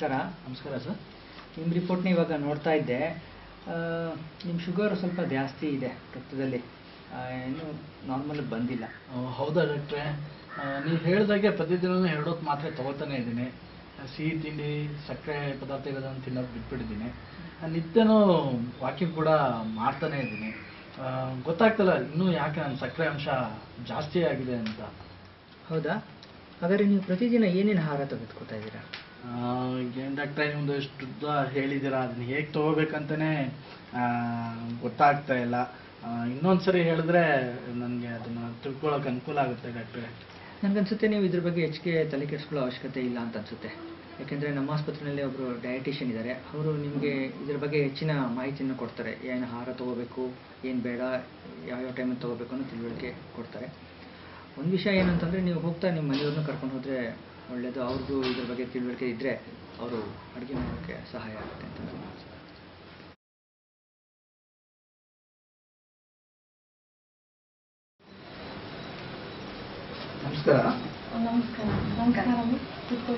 ನಮಸ್ಕಾರ ನಮಸ್ಕಾರ ಸರ್ ನಿಮ್ಮ ರಿಪೋರ್ಟ್ನ ಇವಾಗ ನೋಡ್ತಾ ಇದ್ದೆ ನಿಮ್ಮ ಶುಗರ್ ಸ್ವಲ್ಪ ಜಾಸ್ತಿ ಇದೆ ರಕ್ತದಲ್ಲಿ ಆ, ಇನ್ನೂ ನಾರ್ಮಲ್ ಬಂದಿಲ್ಲ ಆ, ಹೌದಾ ಡಾಕ್ಟ್ರೆ ನೀವು ಹೇಳಿದಾಗೆ ಪ್ರತಿದಿನ ಎರಡು ಹೊತ್ತು ಮಾತ್ರೆ ತಗೋತಾನೆ ಇದ್ದೀನಿ ಸಿಹಿ ತಿಂಡಿ ಸಕ್ಕರೆ ಪದಾರ್ಥ ಇರೋದನ್ನು ತಿನ್ನೋದು ಬಿಟ್ಬಿಟ್ಟಿದ್ದೀನಿ ಆ, ನಿತ್ಯನೂ ವಾಕಿಂಗ್ ಕೂಡ ಮಾಡ್ತಾನೆ ಇದ್ದೀನಿ ಆ, ಗೊತ್ತಾಗ್ತಲ್ಲ ಇನ್ನೂ ಯಾಕೆ ನನ್ನ ಸಕ್ಕರೆ ಅಂಶ ಜಾಸ್ತಿ ಆಗಿದೆ ಅಂತ ಹೌದಾ ಹಾಗಾದ್ರೆ ನೀವು ಪ್ರತಿದಿನ ಏನೇನು ಆಹಾರ ತೆಗೆದುಕೊತಾ ಇದ್ದೀರಾ ಏನು ಡಾಕ್ಟ್ರೆ ನಿಮ್ಮದು ಎಷ್ಟು ಉದ್ದ ಹೇಳಿದ್ದೀರಾ ಅದನ್ನ ಹೇಗೆ ತೊಗೋಬೇಕಂತಲೇ ಗೊತ್ತಾಗ್ತಾ ಇಲ್ಲ ಆ, ಇನ್ನೊಂದ್ಸರಿ ಹೇಳಿದ್ರೆ ನನಗೆ ಅದನ್ನು ತಿಳ್ಕೊಳ್ಳೋಕೆ ಅನುಕೂಲ ಆಗುತ್ತೆ ಡಾಕ್ಟ್ರೆ ನನಗನ್ಸುತ್ತೆ ನೀವು ಇದ್ರ ಬಗ್ಗೆ ಹೆಚ್ಚಿಗೆ ತಲೆ ಕೆಡಿಸ್ಕೊಳ್ಳೋ ಅವಶ್ಯಕತೆ ಇಲ್ಲ ಅಂತ ಅನ್ಸುತ್ತೆ ಯಾಕೆಂದರೆ ನಮ್ಮ ಆಸ್ಪತ್ರೆಯಲ್ಲಿ ಒಬ್ಬರು ಡಯಟಿಷಿಯನ್ ಇದ್ದಾರೆ ಅವರು ನಿಮಗೆ ಇದ್ರ ಬಗ್ಗೆ ಹೆಚ್ಚಿನ ಮಾಹಿತಿಯನ್ನು ಕೊಡ್ತಾರೆ ಏನು ಆಹಾರ ತೊಗೋಬೇಕು ಏನು ಬೇಡ ಯಾವ್ಯಾವ ಟೈಮಲ್ಲಿ ತೊಗೋಬೇಕು ಅನ್ನೋ ತಿಳುವಳಿಕೆ ಕೊಡ್ತಾರೆ ಒಂದು ವಿಷಯ ಏನಂತಂದರೆ ನೀವು ಹೋಗ್ತಾ ನಿಮ್ಮ ಮನೆಯವ್ರನ್ನ ಕರ್ಕೊಂಡು ಹೋದರೆ ಒಳ್ಳೆಯದು ಅವ್ರದ್ದು ಇದ್ರ ಬಗ್ಗೆ ತಿಳುವಳಿಕೆ ಇದ್ದರೆ ಅವರು ಅಡುಗೆ ಮಾಡೋಕ್ಕೆ ಸಹಾಯ ಆಗುತ್ತೆ ಅಂತ ನನಗೆ ಅನ್ಸುತ್ತೆ. ನಮಸ್ಕಾರ ನಮಸ್ಕಾರ ನಮಸ್ಕಾರ ಕೂತ್ಕೊಳ್ಳಿ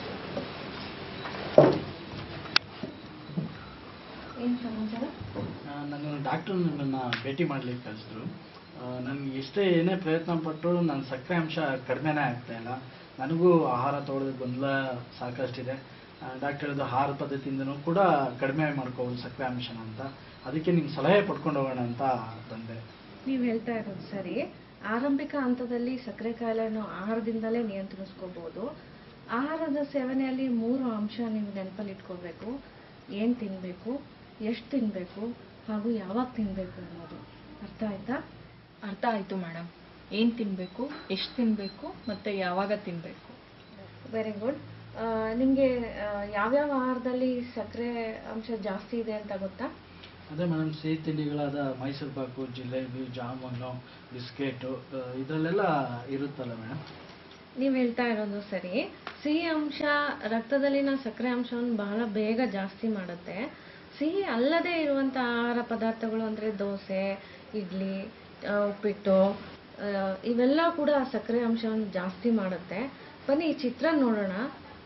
ಏನು ಸಮಾಚಾರ ನಾನು ಡಾಕ್ಟರ್ ನಿಮ್ಮನ್ನು ಭೇಟಿ ಮಾಡ್ಲಿಕ್ಕೆ ಕಳಿಸಿದ್ರು ನನಗೆ ಎಷ್ಟೇ ಏನೇ ಪ್ರಯತ್ನ ಪಟ್ಟರು ನನ್ನ ಸಕ್ಕರೆ ಅಂಶ ಕಡಿಮೆನೇ ಆಗ್ತಾ ಇಲ್ಲ ನನಗೂ ಆಹಾರ ತಗೊಳ್ಳೋದಕ್ಕೆ ಗೊಂದಲ ಸಾಕಷ್ಟಿದೆ ಡಾಕ್ಟರ್ ಹೇಳಿದ ಆಹಾರ ಪದ್ಧತಿಯಿಂದನೂ ಕೂಡ ಕಡಿಮೆ ಮಾಡ್ಕೋಬೋದು ಸಕ್ಕರೆ ಅಂಶನ ಅಂತ ಅದಕ್ಕೆ ನಿಮ್ಮ ಸಲಹೆ ಪಡ್ಕೊಂಡು ಹೋಗೋಣ ಅಂತ ಬಂದೆ ನೀವು ಹೇಳ್ತಾ ಇರೋದು ಸರಿ ಆರಂಭಿಕ ಹಂತದಲ್ಲಿ ಸಕ್ಕರೆ ಕಾಯಿಲೆಯನ್ನು ಆಹಾರದಿಂದಲೇ ನಿಯಂತ್ರಿಸ್ಕೋಬಹುದು ಆಹಾರದ ಸೇವನೆಯಲ್ಲಿ ಮೂರು ಅಂಶ ನೀವು ನೆನಪಲ್ಲಿ ಇಟ್ಕೋಬೇಕು ಏನು ತಿನ್ನಬೇಕು ಎಷ್ಟು ತಿನ್ನಬೇಕು ಹಾಗೂ ಯಾವಾಗ ತಿನ್ನಬೇಕು ಅನ್ನೋದು ಅರ್ಥ ಆಯ್ತಾ ಅರ್ಥ ಆಯಿತು ಮೇಡಮ್ ಏನು ತಿನ್ನಬೇಕು ಎಷ್ಟು ತಿನ್ನಬೇಕು ಮತ್ತು ಯಾವಾಗ ತಿನ್ನಬೇಕು ವೆರಿ ಗುಡ್ ನಿಮಗೆ ಯಾವ್ಯಾವ ಆಹಾರದಲ್ಲಿ ಸಕ್ಕರೆ ಅಂಶ ಜಾಸ್ತಿ ಇದೆ ಅಂತ ಗೊತ್ತಾ ಅದೇ ಮೇಡಮ್ ಸಿಹಿ ತಿಂಡಿಗಳಾದ ಮೈಸೂರು ಪಾಕು ಜಿಲೇಬಿ ಜಾಮೂನು ಬಿಸ್ಕೆಟು ಇದರಲ್ಲೆಲ್ಲ ಇರುತ್ತಲ್ಲ ಮೇಡಮ್ ನೀವು ಹೇಳ್ತಾ ಇರೋದು ಸರಿ ಸಿಹಿ ಅಂಶ ರಕ್ತದಲ್ಲಿನ ಸಕ್ಕರೆ ಅಂಶವನ್ನು ಬಹಳ ಬೇಗ ಜಾಸ್ತಿ ಮಾಡುತ್ತೆ ಸಿಹಿ ಅಲ್ಲದೆ ಇರುವಂಥ ಆಹಾರ ಪದಾರ್ಥಗಳು ಅಂದರೆ ದೋಸೆ ಇಡ್ಲಿ ಆ, ಉಪ್ಪಿಟ್ಟು ಆ, ಇವೆಲ್ಲ ಕೂಡ ಸಕ್ಕರೆ ಅಂಶವನ್ನು ಜಾಸ್ತಿ ಮಾಡುತ್ತೆ ಬನ್ನಿ ಈ ಚಿತ್ರ ನೋಡೋಣ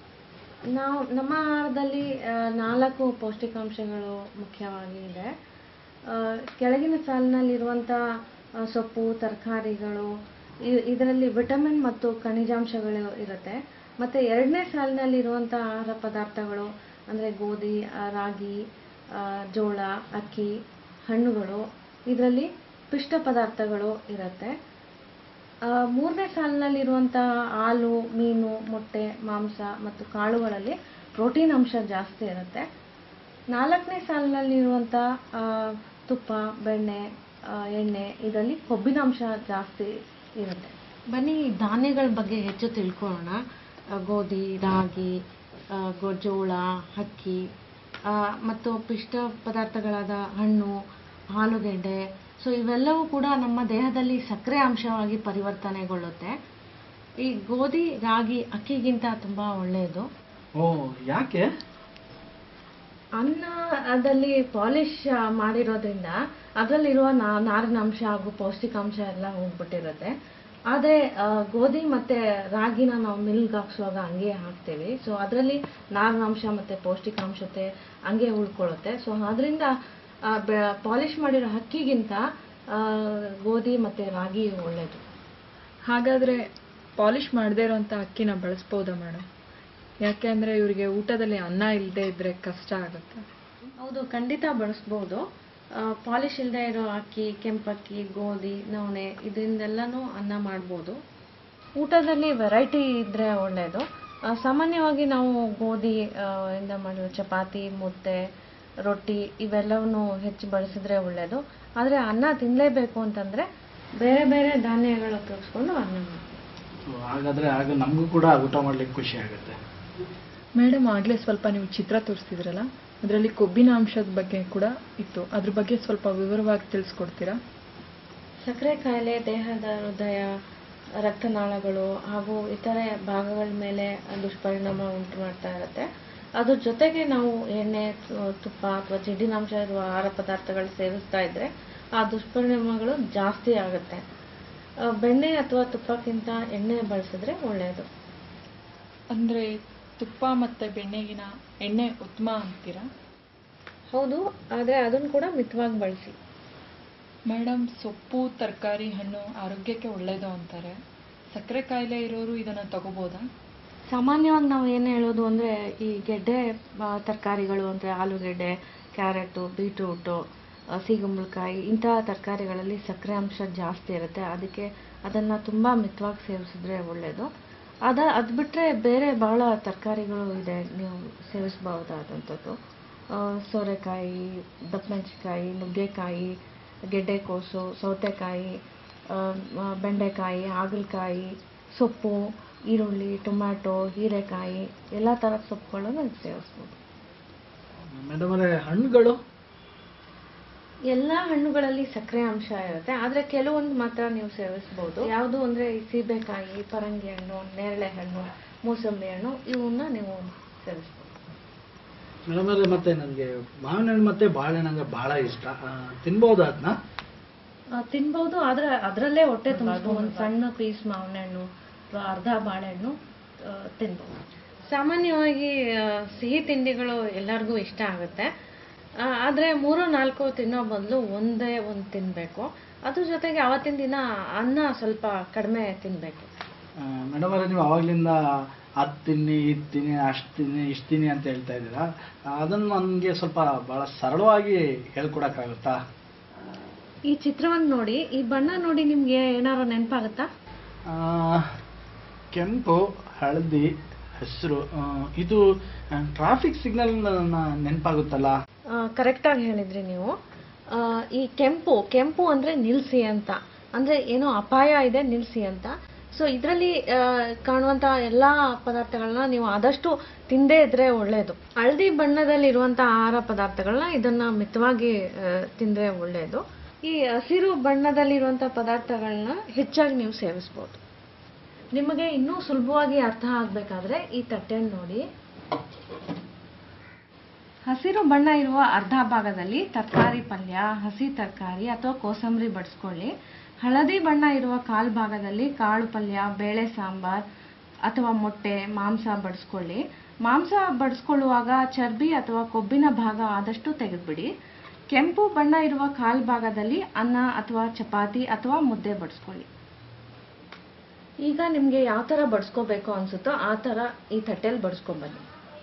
ನಾವು ನಮ್ಮ ಆಹಾರದಲ್ಲಿ ಆ, ನಾಲ್ಕು ಪೌಷ್ಟಿಕಾಂಶಗಳು ಮುಖ್ಯವಾಗಿ ಇದೆ ಆ, ಕೆಳಗಿನ ಸಾಲಿನಲ್ಲಿರುವಂಥ ಆ, ಸೊಪ್ಪು ತರಕಾರಿಗಳು ಇದರಲ್ಲಿ ವಿಟಮಿನ್ ಮತ್ತು ಖನಿಜಾಂಶಗಳು ಇರುತ್ತೆ ಮತ್ತು ಎರಡನೇ ಸಾಲಿನಲ್ಲಿರುವಂಥ ಆಹಾರ ಪದಾರ್ಥಗಳು ಅಂದರೆ ಗೋಧಿ ಆ, ರಾಗಿ ಆ, ಜೋಳ ಅಕ್ಕಿ ಹಣ್ಣುಗಳು ಇದರಲ್ಲಿ ಪಿಷ್ಟ ಪದಾರ್ಥಗಳು ಇರುತ್ತೆ ಆ, ಮೂರನೇ ಸಾಲಿನಲ್ಲಿರುವಂತಹ ಹಾಲು ಮೀನು ಮೊಟ್ಟೆ ಮಾಂಸ ಮತ್ತು ಕಾಳುಗಳಲ್ಲಿ ಪ್ರೋಟೀನ್ ಅಂಶ ಜಾಸ್ತಿ ಇರುತ್ತೆ ನಾಲ್ಕನೇ ಸಾಲಿನಲ್ಲಿರುವಂಥ ಆ, ತುಪ್ಪ ಬೆಣ್ಣೆ ಆ, ಎಣ್ಣೆ ಇದರಲ್ಲಿ ಕೊಬ್ಬಿನ ಅಂಶ ಜಾಸ್ತಿ ಇರುತ್ತೆ ಬನ್ನಿ ಈ ಧಾನ್ಯಗಳ ಬಗ್ಗೆ ಹೆಚ್ಚು ತಿಳ್ಕೊಳ್ಳೋಣ ಆ, ಗೋಧಿ ರಾಗಿ ಆ, ಗೊ ಜೋಳ ಅಕ್ಕಿ ಆ, ಮತ್ತು ಪಿಷ್ಟ ಪದಾರ್ಥಗಳಾದ ಹಣ್ಣು ಆಲೂಗೆಡ್ಡೆ ಸೊ ಇವೆಲ್ಲವೂ ಕೂಡ ನಮ್ಮ ದೇಹದಲ್ಲಿ ಸಕ್ಕರೆ ಅಂಶವಾಗಿ ಪರಿವರ್ತನೆಗೊಳ್ಳುತ್ತೆ ಈ ಗೋಧಿ ರಾಗಿ ಅಕ್ಕಿಗಿಂತ ತುಂಬ ಒಳ್ಳೆಯದು ಓ ಯಾಕೆ ಅನ್ನದಲ್ಲಿ ಪಾಲಿಶ್ ಮಾಡಿರೋದ್ರಿಂದ ಅದರಲ್ಲಿರುವ ನಾ- ನಾರಿನಾಂಶ ಹಾಗೂ ಪೌಷ್ಟಿಕಾಂಶ ಎಲ್ಲ ಹೋಗ್ಬಿಟ್ಟಿರುತ್ತೆ ಆದರೆ ಗೋಧಿ ಮತ್ತು ರಾಗಿನ ನಾವು ಮಿಲ್ಗೆ ಹಾಕ್ಸುವಾಗ ಹಂಗೆ ಹಾಕ್ತೇವೆ ಸೊ ಅದರಲ್ಲಿ ನಾರಿನಾಂಶ ಮತ್ತು ಪೌಷ್ಟಿಕಾಂಶತೆ ಹಂಗೆ ಉಳ್ಕೊಳ್ಳುತ್ತೆ ಸೊ ಅದರಿಂದ ಪಾಲಿಶ್ ಮಾಡಿರೋ ಅಕ್ಕಿಗಿಂತ ಆ, ಗೋಧಿ ಮತ್ತು ರಾಗಿ ಒಳ್ಳೆಯದು ಹಾಗಾದರೆ ಪಾಲಿಷ್ ಮಾಡದೇ ಇರೋಂಥ ಅಕ್ಕಿನ ಬಳಸ್ಬೋದಾ ಮೇಡಮ್ ಯಾಕೆ ಅಂದರೆ ಇವರಿಗೆ ಊಟದಲ್ಲಿ ಅನ್ನ ಇಲ್ಲದೆ ಇದ್ದರೆ ಕಷ್ಟ ಆಗುತ್ತೆ ಹೌದು ಖಂಡಿತ ಬಳಸ್ಬೋದು ಪಾಲಿಶ್ ಇಲ್ಲದೆ ಇರೋ ಅಕ್ಕಿ ಕೆಂಪಕ್ಕಿ ಗೋಧಿ ನವಣೆ ಇದರಿಂದೆಲ್ಲನೂ ಅನ್ನ ಮಾಡ್ಬೋದು ಊಟದಲ್ಲಿ ವೆರೈಟಿ ಇದ್ದರೆ ಒಳ್ಳೆಯದು ಆ, ಸಾಮಾನ್ಯವಾಗಿ ನಾವು ಗೋಧಿ ಆ, ಇಂದ ಮಾಡಿರೋ ಚಪಾತಿ ಮುದ್ದೆ ರೊಟ್ಟಿ ಇವೆಲ್ಲವನ್ನು ಹೆಚ್ಚು ಬಳಸಿದ್ರೆ ಒಳ್ಳೆಯದು ಆದರೆ ಅನ್ನ ತಿನ್ನಲೇಬೇಕು ಅಂತಂದರೆ ಬೇರೆ ಬೇರೆ ಧಾನ್ಯಗಳು ಉಪಯೋಗಿಸ್ಕೊಂಡು ಅನ್ನ ಮಾಡಿ ಸೊ ಹಾಗಾದರೆ ಆಗ ನಮಗೂ ಕೂಡ ಊಟ ಮಾಡ್ಲಿಕ್ಕೆ ಖುಷಿ ಆಗುತ್ತೆ ಮೇಡಮ್ ಆಗಲೇ ಸ್ವಲ್ಪ ನೀವು ಚಿತ್ರ ತೋರಿಸ್ತಿದ್ರಲ್ಲ ಅದರಲ್ಲಿ ಕೊಬ್ಬಿನ ಅಂಶದ ಬಗ್ಗೆ ಕೂಡ ಇತ್ತು ಅದ್ರ ಬಗ್ಗೆ ಸ್ವಲ್ಪ ವಿವರವಾಗಿ ತಿಳಿಸ್ಕೊಡ್ತೀರಾ ಸಕ್ಕರೆ ಕಾಯಿಲೆ ದೇಹದ ಹೃದಯ ರಕ್ತನಾಳಗಳು ಹಾಗೂ ಇತರೆ ಭಾಗಗಳ ಮೇಲೆ ದುಷ್ಪರಿಣಾಮ ಉಂಟು ಮಾಡ್ತಾ ಇರುತ್ತೆ ಅದ್ರ ಜೊತೆಗೆ ನಾವು ಎಣ್ಣೆ ತು- ತುಪ್ಪ ಅಥವಾ ಜಿಡ್ಡಿನಾಂಶ ಇರುವ ಆಹಾರ ಪದಾರ್ಥಗಳು ಸೇವಿಸ್ತಾ ಇದ್ರೆ ಆ ದುಷ್ಪರಿಣಾಮಗಳು ಜಾಸ್ತಿ ಆಗುತ್ತೆ ಆ, ಬೆಣ್ಣೆ ಅಥವಾ ತುಪ್ಪಕ್ಕಿಂತ ಎಣ್ಣೆ ಬಳಸಿದ್ರೆ ಒಳ್ಳೆಯದು ಅಂದರೆ ತುಪ್ಪ ಮತ್ತು ಬೆಣ್ಣೆಗಿನ ಎಣ್ಣೆ ಉತ್ತಮ ಅಂತೀರಾ ಹೌದು ಆದರೆ ಅದನ್ನು ಕೂಡ ಮಿತವಾಗಿ ಬಳಸಿ ಮೇಡಮ್ ಸೊಪ್ಪು ತರಕಾರಿ ಹಣ್ಣು ಆರೋಗ್ಯಕ್ಕೆ ಒಳ್ಳೆಯದು ಅಂತಾರೆ ಸಕ್ಕರೆ ಕಾಯಿಲೆ ಇರೋರು ಇದನ್ನು ತಗೋಬೋದಾ ಸಾಮಾನ್ಯವಾಗಿ ನಾವು ಏನು ಹೇಳೋದು ಅಂದರೆ ಈ ಗೆಡ್ಡೆ ತರಕಾರಿಗಳು ಅಂದರೆ ಆಲೂಗೆಡ್ಡೆ ಕ್ಯಾರೆಟು ಬೀಟ್ರೂಟು ಸಿಗುಂಬಳಕಾಯಿ ಇಂತಹ ತರಕಾರಿಗಳಲ್ಲಿ ಸಕ್ಕರೆ ಅಂಶ ಜಾಸ್ತಿ ಇರುತ್ತೆ ಅದಕ್ಕೆ ಅದನ್ನು ತುಂಬ ಮಿತವಾಗಿ ಸೇವಿಸಿದ್ರೆ ಒಳ್ಳೆಯದು ಅದ ಅದು ಬಿಟ್ಟರೆ ಬೇರೆ ಭಾಳ ತರಕಾರಿಗಳು ಇದೆ ನೀವು ಸೇವಿಸಬಹುದಾದಂಥದ್ದು ಆ, ಸೋರೆಕಾಯಿ ದಪ್ಪಮೆಣಸಿಕಾಯಿ ನುಗ್ಗೆಕಾಯಿ ಗೆಡ್ಡೆಕೋಸು ಸೌತೆಕಾಯಿ ಆ, ಮ- ಬೆಂಡೆಕಾಯಿ ಹಾಗಲಕಾಯಿ ಸೊಪ್ಪು ಈರುಳ್ಳಿ ಟೊಮ್ಯಾಟೊ ಹೀರೆಕಾಯಿ ಎಲ್ಲ ಥರದ ಸೊಪ್ಪುಗಳನ್ನು ಸೇವಿಸ್ಬೋದು ಮೇಡಮ್ ಅವರೇ ಹಣ್ಣುಗಳು ಎಲ್ಲ ಹಣ್ಣುಗಳಲ್ಲಿ ಸಕ್ಕರೆ ಅಂಶ ಇರುತ್ತೆ ಆದರೆ ಕೆಲವೊಂದು ಮಾತ್ರ ನೀವು ಸೇವಿಸ್ಬೋದು ಯಾವುದು ಅಂದರೆ ಈ ಸೀಬೆಕಾಯಿ ಪರಂಗಿ ಹಣ್ಣು ನೇರಳೆ ಹಣ್ಣು ಮೂಸಂಬಿ ಹಣ್ಣು ಇವನ್ನ ನೀವು ಸೇವಿಸ್ಬೋದು ಮೇಡಮ್ ಅವರೇ ಮತ್ತೆ ನನಗೆ ಮಾವಿನ ಹಣ್ಣು ಮತ್ತೆ ಬಾಳೆಹಣ್ಣು ಅಂದ್ರೆ ಭಾಳ ಇಷ್ಟ ಆ, ತಿನ್ಬೋದಾ ಅದನ್ನ ಆ, ತಿನ್ಬೋದು ಆದರೆ ಅದರಲ್ಲೇ ಹೊಟ್ಟೆ ತುಂಬೋದು ಒಂದು ಸಣ್ಣ ಪೀಸ್ ಮಾವಿನ ಹಣ್ಣು ಅಥವಾ ಅರ್ಧ ಬಾಳೆಹಣ್ಣು ಆ, ತಿನ್ಬೋದು ಸಾಮಾನ್ಯವಾಗಿ ಆ, ಸಿಹಿ ತಿಂಡಿಗಳು ಎಲ್ಲರಿಗೂ ಇಷ್ಟ ಆಗುತ್ತೆ ಆದರೆ ಮೂರು ನಾಲ್ಕು ತಿನ್ನೋ ಬದಲು ಒಂದೇ ಒಂದು ತಿನ್ನಬೇಕು ಅದ್ರ ಜೊತೆಗೆ ಅವತ್ತಿನ ದಿನ ಅನ್ನ ಸ್ವಲ್ಪ ಕಡಿಮೆ ತಿನ್ನಬೇಕು ಮೇಡಮ್ ಅವರೇ ನೀವು ಅವಾಗ್ಲಿಂದ ಅದು ತಿನ್ನಿ ಇದು ತಿನ್ನಿ ಅಷ್ಟು ತಿನ್ನಿ ಇಷ್ಟು ತಿನ್ನಿ ಅಂತ ಹೇಳ್ತಾ ಇದ್ದೀರಾ ಅದನ್ನು ನನಗೆ ಸ್ವಲ್ಪ ಭಾಳ ಸರಳವಾಗಿ ಹೇಳ್ಕೊಡಕ್ಕಾಗುತ್ತಾ ಈ ಚಿತ್ರವನ್ನು ನೋಡಿ ಈ ಬಣ್ಣ ನೋಡಿ ನಿಮ್ಗೆ ಏನಾದ್ರು ನೆನಪಾಗುತ್ತಾ ಆ, ಕೆಂಪು ಹಳದಿ ಹಸಿರು ಇದು ಟ್ರಾಫಿಕ್ ಸಿಗ್ನಲ್ ನೆನಪಾಗುತ್ತಲ್ಲ ಕರೆಕ್ಟಾಗಿ ಹೇಳಿದ್ರಿ ನೀವು ಆ, ಈ ಕೆಂಪು ಕೆಂಪು ಅಂದರೆ ನಿಲ್ಲಿಸಿ ಅಂತ ಅಂದರೆ ಏನೋ ಅಪಾಯ ಇದೆ ನಿಲ್ಲಿಸಿ ಅಂತ ಸೊ ಇದರಲ್ಲಿ ಕಾಣುವಂಥ ಎಲ್ಲ ಪದಾರ್ಥಗಳನ್ನ ನೀವು ಆದಷ್ಟು ತಿಂದೇ ಇದ್ರೆ ಒಳ್ಳೆಯದು ಹಳದಿ ಬಣ್ಣದಲ್ಲಿರುವಂಥ ಆಹಾರ ಪದಾರ್ಥಗಳನ್ನ ಇದನ್ನು ಮಿತವಾಗಿ ಆ, ತಿಂದರೆ ಒಳ್ಳೆಯದು ಈ ಹಸಿರು ಬಣ್ಣದಲ್ಲಿರುವಂಥ ಪದಾರ್ಥಗಳನ್ನ ಹೆಚ್ಚಾಗಿ ನೀವು ಸೇವಿಸ್ಬೋದು ನಿಮಗೆ ಇನ್ನೂ ಸುಲಭವಾಗಿ ಅರ್ಥ ಆಗಬೇಕಾದ್ರೆ ಈ ತಟ್ಟೆಯನ್ನು ನೋಡಿ ಹಸಿರು ಬಣ್ಣ ಇರುವ ಅರ್ಧ ಭಾಗದಲ್ಲಿ ತರಕಾರಿ ಪಲ್ಯ ಹಸಿ ತರಕಾರಿ ಅಥವಾ ಕೋಸಂಬರಿ ಬಡಿಸ್ಕೊಳ್ಳಿ ಹಳದಿ ಬಣ್ಣ ಇರುವ ಕಾಲು ಭಾಗದಲ್ಲಿ ಕಾಳು ಪಲ್ಯ ಬೇಳೆ ಸಾಂಬಾರ್ ಅಥವಾ ಮೊಟ್ಟೆ ಮಾಂಸ ಬಡಿಸ್ಕೊಳ್ಳಿ ಮಾಂಸ ಬಡಿಸ್ಕೊಳ್ಳುವಾಗ ಚರ್ಬಿ ಅಥವಾ ಕೊಬ್ಬಿನ ಭಾಗ ಆದಷ್ಟು ತೆಗೆದುಬಿಡಿ ಕೆಂಪು ಬಣ್ಣ ಇರುವ ಕಾಲು ಭಾಗದಲ್ಲಿ ಅನ್ನ ಅಥವಾ ಚಪಾತಿ ಅಥವಾ ಮುದ್ದೆ ಬಡಿಸ್ಕೊಳ್ಳಿ ಈಗ ನಿಮಗೆ ಯಾವ ಥರ ಬಡಿಸ್ಕೋಬೇಕು ಅನ್ಸುತ್ತೋ ಆ ಥರ ಈ ತಟ್ಟೆಯಲ್ಲಿ ಬಡಿಸ್ಕೊಂಬನ್ನಿ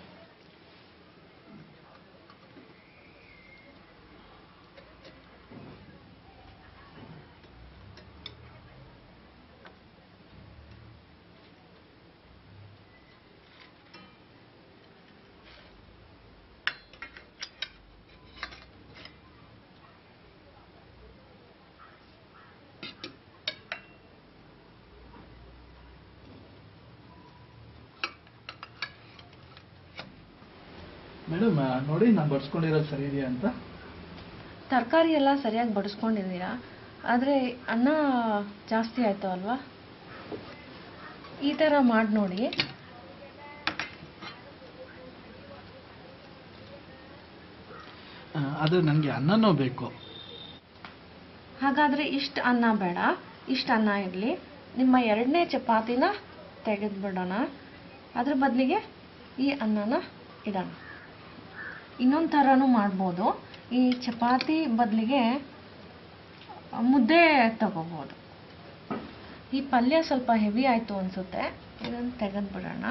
ಮೇಡಮ್ ನೋಡಿ ನಾನು ಬಡ್ಸ್ಕೊಂಡಿರೋದು ಸರಿ ಇದೆಯಾ ಅಂತ ತರಕಾರಿ ಎಲ್ಲ ಸರಿಯಾಗಿ ಬಡಿಸ್ಕೊಂಡಿದ್ದೀರಾ ಆದರೆ ಅನ್ನ ಜಾಸ್ತಿ ಆಯಿತು ಅಲ್ವಾ ಈ ಥರ ಮಾಡಿ ನೋಡಿ ಆ, ಆದರೆ ನನಗೆ ಅನ್ನನೂ ಬೇಕು ಹಾಗಾದರೆ ಇಷ್ಟು ಅನ್ನ ಬೇಡ ಇಷ್ಟು ಅನ್ನ ಇರಲಿ ನಿಮ್ಮ ಎರಡನೇ ಚಪಾತಿನ ತೆಗೆದುಬಿಡೋಣ ಅದ್ರ ಬದಲಿಗೆ ಈ ಅನ್ನನ ಇಡೋಣ ಇನ್ನೊಂದು ಥರನೂ ಮಾಡ್ಬೋದು ಈ ಚಪಾತಿ ಬದಲಿಗೆ ಮುದ್ದೆ ತಗೋಬೋದು ಈ ಪಲ್ಯ ಸ್ವಲ್ಪ ಹೆವಿ ಆಯಿತು ಅನಿಸುತ್ತೆ ಇದನ್ನು ತೆಗೆದುಬಿಡೋಣ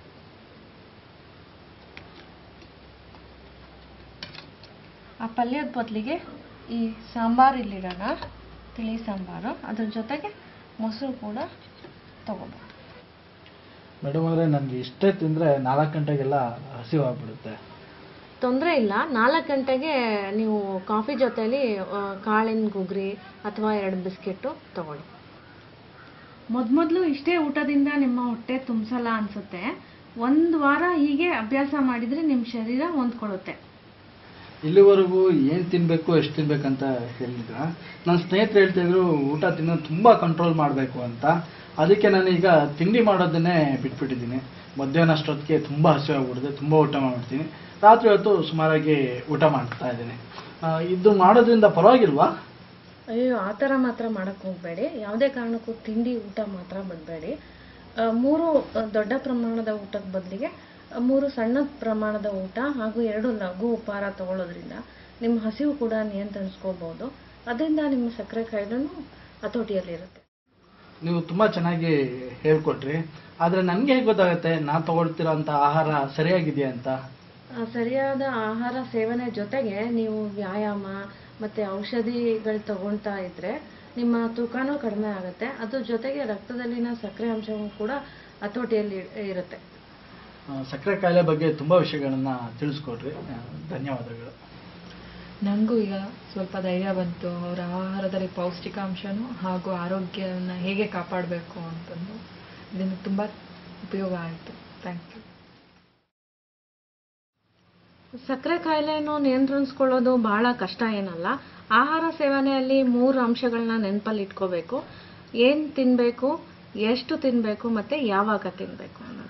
ಆ ಪಲ್ಯದ ಬದಲಿಗೆ ಈ ಸಾಂಬಾರು ಇಲ್ಲಿಡೋಣ ತಿಳಿ ಸಾಂಬಾರು ಅದ್ರ ಜೊತೆಗೆ ಮೊಸರು ಕೂಡ ತಗೋಬೋದು ಮೇಡಮ್ ಅವರೇ ನನಗೆ ಇಷ್ಟೇ ತಿಂದರೆ ನಾಲ್ಕು ಗಂಟೆಗೆಲ್ಲ ಹಸಿವಾಗ್ಬಿಡುತ್ತೆ ತೊಂದರೆ ಇಲ್ಲ ನಾಲ್ಕು ಗಂಟೆಗೆ ನೀವು ಕಾಫಿ ಜೊತೆಲಿ ಆ, ಕಾಳಿನ ಗುಗ್ರಿ ಅಥವಾ ಎರಡು ಬಿಸ್ಕೆಟು ತಗೊಳ್ಳಿ ಮೊದಲು ಇಷ್ಟೇ ಊಟದಿಂದ ನಿಮ್ಮ ಹೊಟ್ಟೆ ತುಂಬಿಸಲ್ಲ ಅನಿಸುತ್ತೆ ಒಂದು ವಾರ ಹೀಗೆ ಅಭ್ಯಾಸ ಮಾಡಿದರೆ ನಿಮ್ಮ ಶರೀರ ಹೊಂದ್ಕೊಳ್ಳುತ್ತೆ ಇಲ್ಲಿವರೆಗೂ ಏನು ತಿನ್ನಬೇಕು ಎಷ್ಟು ತಿನ್ಬೇಕಂತ ಹೇಳಿದ್ರ ನನ್ನ ಸ್ನೇಹಿತರು ಹೇಳ್ತಿದ್ರು ಊಟ ತಿನ್ನೋದು ತುಂಬ ಕಂಟ್ರೋಲ್ ಮಾಡಬೇಕು ಅಂತ ಅದಕ್ಕೆ ನಾನೀಗ ತಿಂಡಿ ಮಾಡೋದನ್ನೇ ಬಿಟ್ಬಿಟ್ಟಿದ್ದೀನಿ ಮಧ್ಯಾಹ್ನ ಅಷ್ಟೊತ್ತಿಗೆ ತುಂಬ ಹಸಿವಾಗ್ಬಿಡುತ್ತೆ ತುಂಬ ಊಟ ಮಾಡ್ಬಿಡ್ತೀನಿ ರಾತ್ರಿ ಹೊತ್ತು ಸುಮಾರಾಗಿ ಊಟ ಮಾಡ್ತಾ ಇದ್ದೀನಿ ಆ, ಇದು ಮಾಡೋದ್ರಿಂದ ಪರವಾಗಿಲ್ವಾ ಅಯ್ಯೋ ಆ ಥರ ಮಾತ್ರ ಮಾಡೋಕ್ಕೆ ಹೋಗಬೇಡಿ ಯಾವುದೇ ಕಾರಣಕ್ಕೂ ತಿಂಡಿ ಊಟ ಮಾತ್ರ ಬಿಡಬೇಡಿ ಮೂರು ಆ, ದೊಡ್ಡ ಪ್ರಮಾಣದ ಊಟದ ಬದಲಿಗೆ ಮೂರು ಸಣ್ಣ ಪ್ರಮಾಣದ ಊಟ ಹಾಗೂ ಎರಡು ಲಘು ಉಪಹಾರ ತಗೊಳ್ಳೋದ್ರಿಂದ ನಿಮ್ಮ ಹಸಿವು ಕೂಡ ನಿಯಂತ್ರಿಸ್ಕೋಬಹುದು ಅದರಿಂದ ನಿಮ್ಮ ಸಕ್ಕರೆ ಕಾಯಿಲೆನೂ ಹತೋಟಿಯಲ್ಲಿರುತ್ತೆ ನೀವು ತುಂಬ ಚೆನ್ನಾಗಿ ಹೇಳ್ಕೊಟ್ರಿ ಆದರೆ ನನಗೆ ಹೇಗೆ ಗೊತ್ತಾಗುತ್ತೆ ನಾನು ತಗೊಳ್ತಿರೋಂಥ ಆಹಾರ ಸರಿಯಾಗಿದೆಯಾ ಅಂತ ಆ, ಸರಿಯಾದ ಆಹಾರ ಸೇವನೆ ಜೊತೆಗೆ ನೀವು ವ್ಯಾಯಾಮ ಮತ್ತು ಔಷಧಿಗಳು ತಗೊಳ್ತಾ ಇದ್ದರೆ ನಿಮ್ಮ ತೂಕನೂ ಕಡಿಮೆ ಆಗುತ್ತೆ ಅದ್ರ ಜೊತೆಗೆ ರಕ್ತದಲ್ಲಿನ ಸಕ್ಕರೆ ಅಂಶವೂ ಕೂಡ ಹತೋಟಿಯಲ್ಲಿ ಇರುತ್ತೆ ಆ, ಸಕ್ಕರೆ ಕಾಯಿಲೆ ಬಗ್ಗೆ ತುಂಬ ವಿಷಯಗಳನ್ನು ತಿಳಿಸ್ಕೊಟ್ರಿ ಆ, ಧನ್ಯವಾದಗಳು ನನಗೂ ಈಗ ಸ್ವಲ್ಪ ಧೈರ್ಯ ಬಂತು ಅವರ ಆಹಾರದಲ್ಲಿ ಪೌಷ್ಟಿಕಾಂಶನೂ ಹಾಗೂ ಆರೋಗ್ಯವನ್ನು ಹೇಗೆ ಕಾಪಾಡಬೇಕು ಅಂತಂದು ಇದನ್ನು ತುಂಬ ಉಪಯೋಗ ಆಯಿತು ಥ್ಯಾಂಕ್ ಯು ಸಕ್ಕರೆ ಕಾಯಿಲೆಯನ್ನು ನಿಯಂತ್ರಿಸ್ಕೊಳ್ಳೋದು ಬಹಳ ಕಷ್ಟ ಏನಲ್ಲ ಆಹಾರ ಸೇವನೆಯಲ್ಲಿ ಮೂರು ಅಂಶಗಳನ್ನ ನೆನಪಲ್ಲಿ ಇಟ್ಕೋಬೇಕು ಏನು ತಿನ್ನಬೇಕು ಎಷ್ಟು ತಿನ್ನಬೇಕು ಮತ್ತು ಯಾವಾಗ ತಿನ್ನಬೇಕು ಅನ್ನೋದು